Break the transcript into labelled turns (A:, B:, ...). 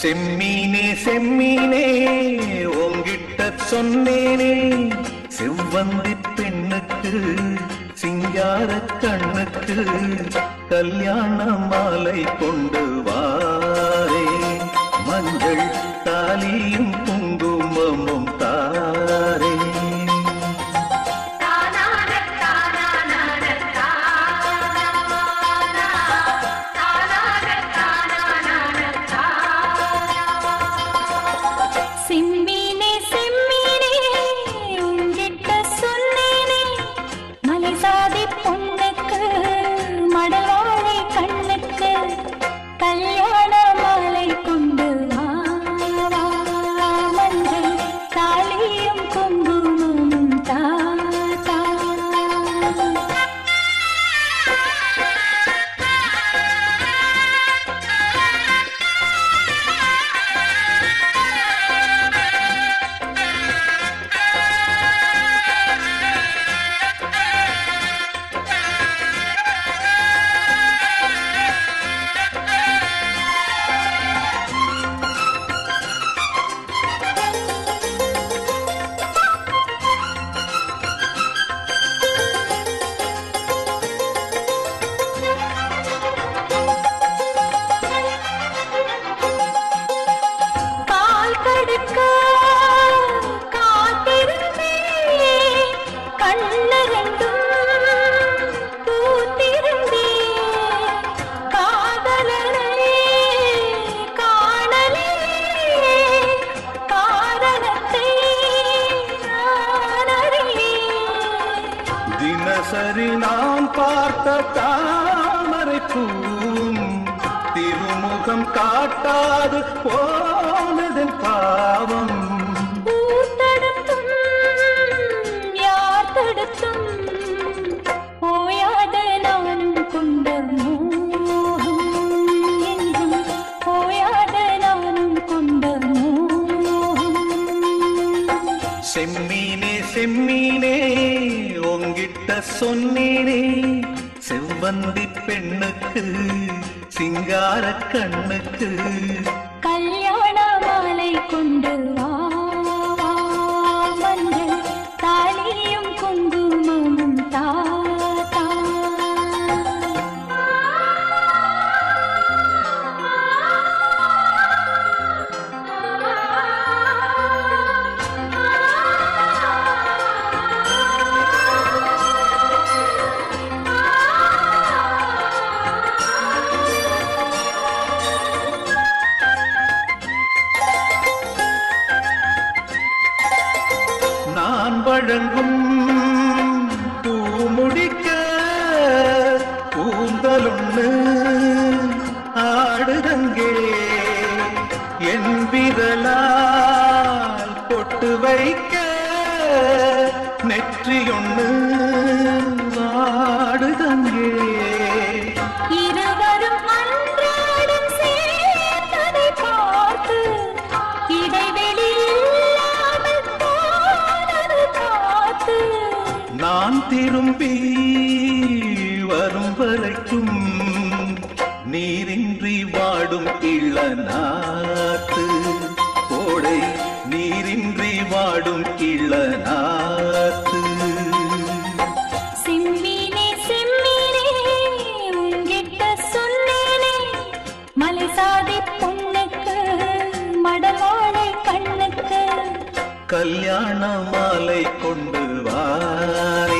A: செம்மீனே செம்மீனே உங்கிட்ட சொன்னேனே செவ்வந்தி பெண்ணுக்கு சிங்கார கண்ணுக்கு கல்யாண மாலை கொண்டு வாரே மஞ்சள் தாலியும் குங்குமமும் தாரே
B: செம்மீனே செம்மீனே உங்கிட்ட சொன்னேனே மலை சாதி பொண்ணுக்கு மடவாளை கண்ணுக்கு கல்யாண மாலை கொண்டு வா, வா, மஞ்சள் தாலியும் குங்குமமும் தா, தா. கால் கடுக்க காத்திருந்தே கண்ணு ரெண்டும் பூத்திருந்தே காதலனை காணலே காரணத்தை நான் அறியேன்
A: தினசரி நாம் பார்த்த தாமரை பூவும் திருமுகம் காட்டாது போனதன் பாவம்
B: ஊர் தடுத்தும் யார் தடுத்தும் ஓயாத நானும் கொண்ட மோகம் என்றும் ஓயாத நானும் கொண்ட மோகம்
A: செம்மீனே செம்மீனே உங்கிட்ட சொன்னேனே செவ்வந்தி பெண்ணுக்கு சிங்கார கண்ணுக்கு
B: கல்யாண மாலை கொண்டு வா வா, மஞ்சள் தாலியும் குங்குமமும் தா தா.
A: நான் வழங்கும் பூமுடிக்க பூந்தலொண்ணு ஆடுதங்கே என் விரலால் பொட்டு வைக்க நெற்றியொண்ணு ஆடுதங்கே
B: இருவரும் அன்றாடம் சேர்ந்ததை பார்த்து இடைவெளி இல்லாமல் போனது காத்து
A: நான் திரும்பி வரும் வரைக்கும் நீரின்றி வாடும் இளநாத்து கோடை நீரின்றி வாடும் இளநாத்து
B: செம்மீனே செம்மீனே உங்கிட்ட சொன்னேனே மலை சாதி பொண்ணுக்கு மடவாளை கண்ணுக்கு
A: கல்யாண மாலை கொண்டு வாரே